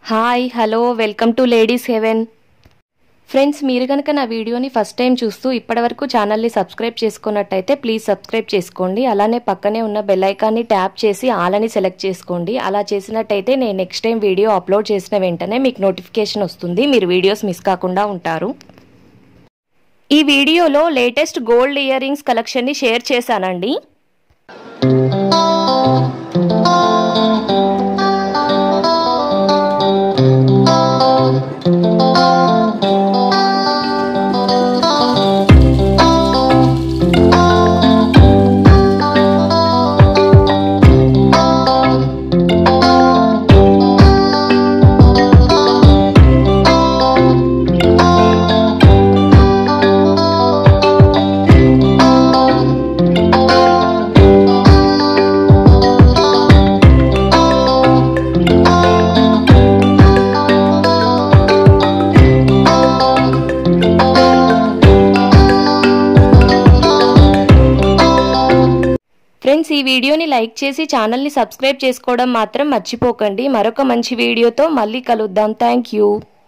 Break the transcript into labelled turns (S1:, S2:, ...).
S1: hi hello welcome to ladies heaven friends మీరు కనుక నా వీడియోని ఫస్ట్ టైం చూస్తూ ఇప్పటివరకు ఛానల్ని సబ్స్క్రైబ్ చేసుకున్నట్టయితే ప్లీజ్ సబ్స్క్రైబ్ చేసుకోండి అలానే పక్కనే ఉన్న బెల్ ఐకాన్ని ట్యాప్ చేసి ఆలని సెలెక్ట్ చేసుకోండి అలా చేసినట్టయితే నేను నెక్స్ట్ టైం వీడియో అప్లోడ్ చేసిన వెంటనే మీకు నోటిఫికేషన్ వస్తుంది మీరు వీడియోస్ మిస్ కాకుండా ఉంటారు ఈ వీడియోలో లేటెస్ట్ గోల్డ్ ఇయర్ రింగ్స్ కలెక్షన్ని షేర్ చేశానండి ఫ్రెండ్స్ ఈ వీడియోని లైక్ చేసి ఛానల్ని సబ్స్క్రైబ్ చేసుకోవడం మాత్రం మర్చిపోకండి మరొక మంచి వీడియోతో మళ్ళీ కలుద్దాం థ్యాంక్ యూ